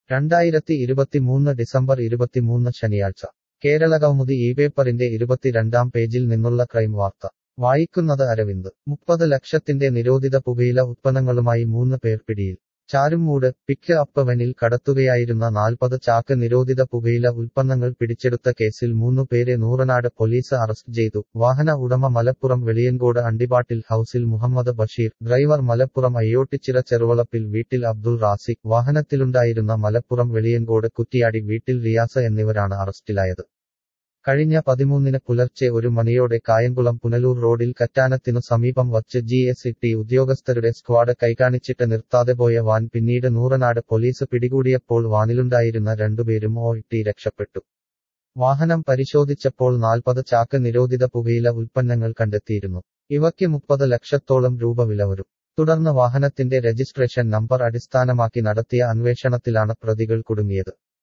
രണ്ടായിരത്തി ഇരുപത്തിമൂന്ന് ഡിസംബർ ഇരുപത്തിമൂന്ന് ശനിയാഴ്ച കേരള കൗമുദി ഈ പേപ്പറിന്റെ ഇരുപത്തിരണ്ടാം പേജിൽ നിന്നുള്ള ക്രൈം വാർത്ത വായിക്കുന്നത് അരവിന്ദ് മുപ്പത് ലക്ഷത്തിന്റെ നിരോധിത പുകയില ഉത്പന്നങ്ങളുമായി മൂന്ന് പേർ പിടിയിൽ ചാരുമൂട് പിക്ക് അപ്പ് വനിൽ കടത്തുകയായിരുന്ന നാൽപ്പത് ചാക്ക് നിരോധിത പുകയില ഉൽപ്പന്നങ്ങൾ പിടിച്ചെടുത്ത കേസിൽ മൂന്നു പേരെ നൂറനാട് പോലീസ് അറസ്റ്റ് ചെയ്തു വാഹന ഉടമ മലപ്പുറം വെളിയൻകോട് അണ്ടിപാട്ടിൽ ഹൌസിൽ മുഹമ്മദ് ബഷീർ ഡ്രൈവർ മലപ്പുറം അയ്യോട്ടിച്ചിറ ചെറുവളപ്പിൽ വീട്ടിൽ അബ്ദുൾ റാസിഖ് വാഹനത്തിലുണ്ടായിരുന്ന മലപ്പുറം വെളിയൻകോട് കുറ്റിയാടി വീട്ടിൽ റിയാസ് എന്നിവരാണ് അറസ്റ്റിലായത് കഴിഞ്ഞ പതിമൂന്നിന് പുലർച്ചെ ഒരു മണിയോടെ കായംകുളം പുനലൂർ റോഡിൽ കറ്റാനത്തിനു സമീപം വച്ച് ജി എസ് ടി ഉദ്യോഗസ്ഥരുടെ സ്ക്വാഡ് കൈകാണിച്ചിട്ട് നിർത്താതെ പോയ വാൻ പിന്നീട് നൂറനാട് പോലീസ് പിടികൂടിയപ്പോൾ വാനിലുണ്ടായിരുന്ന രണ്ടുപേരും ഓ ടി രക്ഷപ്പെട്ടു വാഹനം പരിശോധിച്ചപ്പോൾ നാൽപ്പത് ചാക്ക് നിരോധിത പുകയില ഉൽപ്പന്നങ്ങൾ കണ്ടെത്തിയിരുന്നു ഇവയ്ക്ക് മുപ്പത് ലക്ഷത്തോളം രൂപ വില വരും തുടർന്ന് വാഹനത്തിന്റെ രജിസ്ട്രേഷൻ നമ്പർ അടിസ്ഥാനമാക്കി നടത്തിയ അന്വേഷണത്തിലാണ് പ്രതികൾ കുടുങ്ങിയത്